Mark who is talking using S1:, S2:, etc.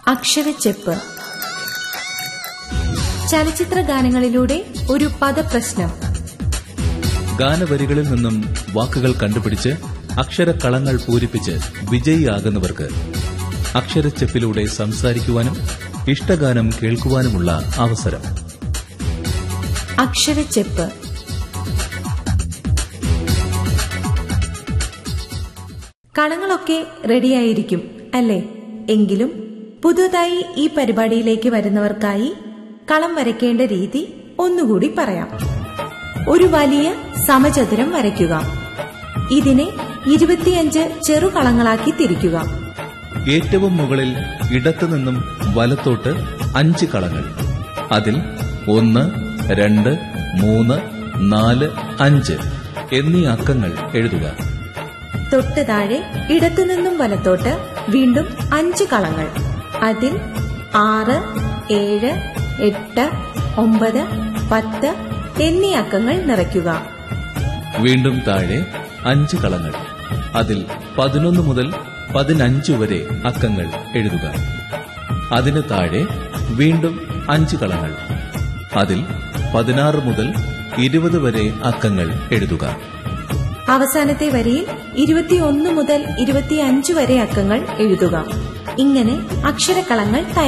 S1: അക്ഷരച്ചെപ്പ് ചലച്ചിത്ര ഗാനങ്ങളിലൂടെ ഒരു പദപ്രശ്നം
S2: ഗാനവരികളിൽ നിന്നും വാക്കുകൾ കണ്ടുപിടിച്ച് അക്ഷരക്കളങ്ങൾ പൂരിപ്പിച്ച് വിജയിയാകുന്നവർക്ക് അക്ഷരച്ചെപ്പിലൂടെ സംസാരിക്കുവാനും ഇഷ്ടഗാനം കേൾക്കുവാനുമുള്ള അവസരം
S1: അക്ഷരച്ചെപ്പ് കളങ്ങളൊക്കെ റെഡിയായിരിക്കും അല്ലേ എങ്കിലും പുതുതായി ഈ പരിപാടിയിലേക്ക് വരുന്നവർക്കായി കളം വരയ്ക്കേണ്ട രീതി ഒന്നുകൂടി പറയാം ഒരു വലിയ സമചതുരം വരയ്ക്കുക ഇതിനെ ഇരുപത്തിയഞ്ച് ചെറുകളങ്ങളാക്കി തിരിക്കുക
S2: ഏറ്റവും മുകളിൽ ഇടത്തുനിന്നും വലത്തോട്ട് അഞ്ച് കളങ്ങൾ അതിൽ ഒന്ന് രണ്ട് മൂന്ന് നാല് അഞ്ച് എന്നീ അക്കങ്ങൾ എഴുതുക
S1: തൊട്ട് താഴെ ഇടത്തുനിന്നും വലത്തോട്ട് വീണ്ടും അഞ്ച് കളങ്ങൾ അതിൽ ആറ് ഏഴ് എട്ട് ഒമ്പത് പത്ത് എന്നീ അക്കങ്ങൾ നിറയ്ക്കുക
S2: വീണ്ടും താഴെ അഞ്ച് കളങ്ങൾ അതിൽ പതിനൊന്ന് മുതൽ പതിനഞ്ച് വരെ അക്കങ്ങൾ എഴുതുക അതിന് താഴെ വീണ്ടും അഞ്ച് കളങ്ങൾ അതിൽ പതിനാറ് മുതൽ ഇരുപത് വരെ അക്കങ്ങൾ എഴുതുക
S1: അവസാനത്തെ വരിയിൽ ഇരുപത്തിയൊന്ന് മുതൽ ഇരുപത്തിയഞ്ച് വരെ അക്കങ്ങൾ എഴുതുക ഇങ്ങനെ അക്ഷരക്കളങ്ങൾ